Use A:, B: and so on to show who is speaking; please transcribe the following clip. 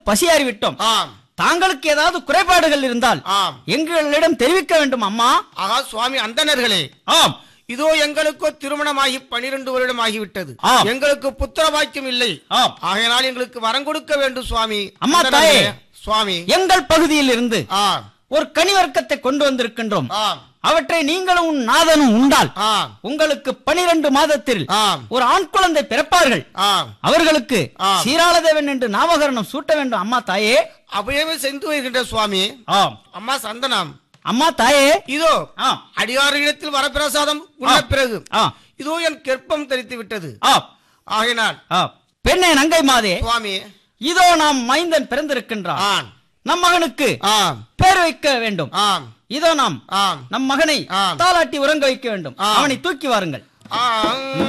A: பசியாறி விட்டோம்
B: ஆம்
A: தாங்களுக்கு ஏதாவது குறைபாடுகள் இருந்தால்
B: ஆம்
A: எங்களிடம் தெரிவிக்க வேண்டும் அம்மா
B: ஆகா சுவாமி அந்தணர்களே
A: ஆம்
B: இதோ எங்களுக்கோ திருமணமாகி பனிரெண்டு வருடம் ஆகிவிட்டது
A: ஆம்.
B: எங்களுக்கு புத்திர பாக்கியம் இல்லை
A: ஆம்
B: ஆகையினால் எங்களுக்கு வரம் கொடுக்க வேண்டும் சுவாமி
A: அம்மா
B: அந்தணர்களே,
A: தாயே.
B: சுவாமி
A: எங்கள் பகுதியில் இருந்து
B: ஆம்
A: ஒரு கனிவர்க்கத்தை கொண்டு வந்திருக்கின்றோம்
B: ஆம்
A: அவற்றை நீங்களும் உன் நாதனும் உண்டால்
B: ஆம்
A: உங்களுக்கு பனிரெண்டு மாதத்தில்
B: ஆம்
A: ஒரு ஆண் குழந்தை பிறப்பார்கள்
B: ஆம்
A: அவர்களுக்கு
B: ஆம்.
A: சீராளதேவன் என்று நாமகரணம் சூட்ட வேண்டும் அம்மா தாயே
B: அபயமே சென்று வருகின்ற சுவாமி
A: ஆம்
B: அம்மா சந்தனம்
A: அம்மா தாயே
B: இதோ
A: ஆம்
B: அடியாரிடத்தில் வரப்பிரசாதம் உள்ள
A: ஆம்.
B: பிறகு
A: ஆ
B: இதோ என் கெற்பம் தரித்து விட்டது
A: ஆ
B: ஆகையினால்
A: ஆ பெண்ணே நங்கை மாதே
B: சுவாமி
A: இதோ நாம் மைந்தன் பிறந்திருக்கின்றான்
B: ஆம்
A: நம் மகனுக்கு
B: ஆம்
A: பேர் வைக்க வேண்டும்
B: ஆம்
A: இதோ நாம்
B: ஆம்
A: நம் மகனை
B: ஆம்.
A: தாலாட்டி உறங்க வைக்க வேண்டும்
B: ஆம்.
A: அவனை தூக்கி வாருங்கள்
B: ஆம்